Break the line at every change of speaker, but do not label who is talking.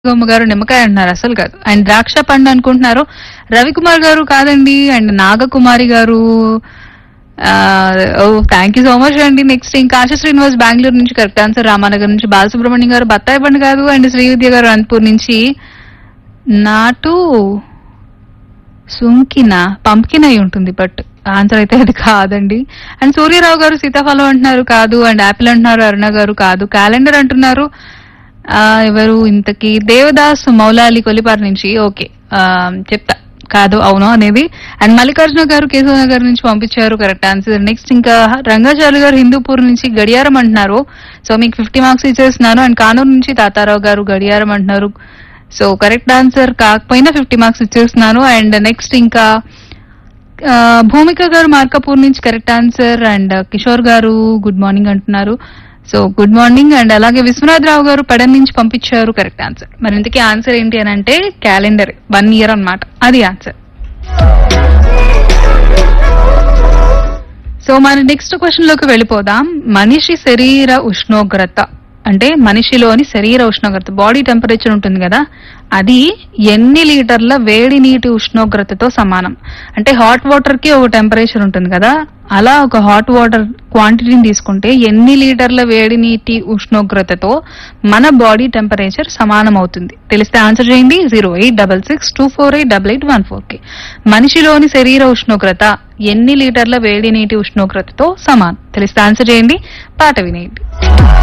గోమ్మ గారు నిమ్మకాయ అంటున్నారు అసలు కాదు అండ్ ద్రాక్ష పండు అనుకుంటున్నారు రవికుమార్ గారు కాదండి and Nagakumari garu oh thank you so much అండి నెక్స్ట్ ఇంకా ఆశ శ్రీనివాస్ బెంగళూరు నుంచి కరెక్ట్ ఆన్సర్ రామానగర్ నుంచి బాలసుబ్రహ్మణ్యం గారు బత్తాయి పండు కాదు అండ్ శ్రీవిద్య గారు అనంతపూర్ నుంచి నాటు సుంకిన పంకిన్ అయి ఉంటుంది బట్ ఆన్సర్ అయితే అది కాదండి అండ్ సూర్యరావు గారు సీతాఫలం అంటున్నారు కాదు అండ్ యాపిల్ అంటున్నారు అరుణ గారు కాదు క్యాలెండర్ అంటున్నారు ఆ, ఎవరు ఇంతకి దేవదాస్ మౌలాలి కొలిపార్ నుంచి ఓకే ఆ, చెప్తా కాదు అవును అనేది అండ్ మల్లికార్జున గారు కేశవ నగర్ నుంచి పంపించారు కరెక్ట్ ఆన్సర్ నెక్స్ట్ ఇంకా రంగాచార్య గారు హిందూపూర్ నుంచి గడియారం అంటున్నారు సో మీకు ఫిఫ్టీ మార్క్స్ ఇచ్చేస్తున్నాను అండ్ కానూరు నుంచి తాతారావు గారు గడియారం అంటున్నారు సో కరెక్ట్ ఆన్సర్ కాకపోయినా ఫిఫ్టీ మార్క్స్ ఇచ్చేస్తున్నాను అండ్ నెక్స్ట్ ఇంకా ఆ, భూమిక గారు మార్కపూర్ నుంచి correct answer and Kishore garu good morning అంటున్నారు సో గుడ్ మార్నింగ్ అండ్ అలాగే విశ్వనాథ్ రావు గారు పెడన్ నుంచి పంపించారు కరెక్ట్ ఆన్సర్ మరి ఇంతకీ ఆన్సర్ ఏంటి అని అంటే క్యాలెండర్ వన్ ఇయర్ అన్నమాట అది ఆన్సర్ సో మన నెక్స్ట్ క్వశ్చన్ లోకి వెళ్ళిపోదాం మనిషి శరీర ఉష్ణోగ్రత అంటే మనిషిలోని శరీర ఉష్ణోగ్రత బాడీ టెంపరేచర్ ఉంటుంది కదా అది ఎన్ని లీటర్ల వేడి నీటి ఉష్ణోగ్రతతో సమానం అంటే హాట్ వాటర్ కి ఒక టెంపరేచర్ ఉంటుంది కదా అలా ఒక హాట్ వాటర్ క్వాంటిటీని తీసుకుంటే ఎన్ని లీటర్ల వేడి నీటి ఉష్ణోగ్రతతో మన బాడీ టెంపరేచర్ సమానం అవుతుంది తెలిస్తే ఆన్సర్ చేయండి zero eight double six two four eight double eight one four కి మనిషిలోని శరీర ఉష్ణోగ్రత ఎన్ని లీటర్ల వేడి నీటి ఉష్ణోగ్రతతో సమానం తెలిస్తే ఆన్సర్ చేయండి పాట వినేయండి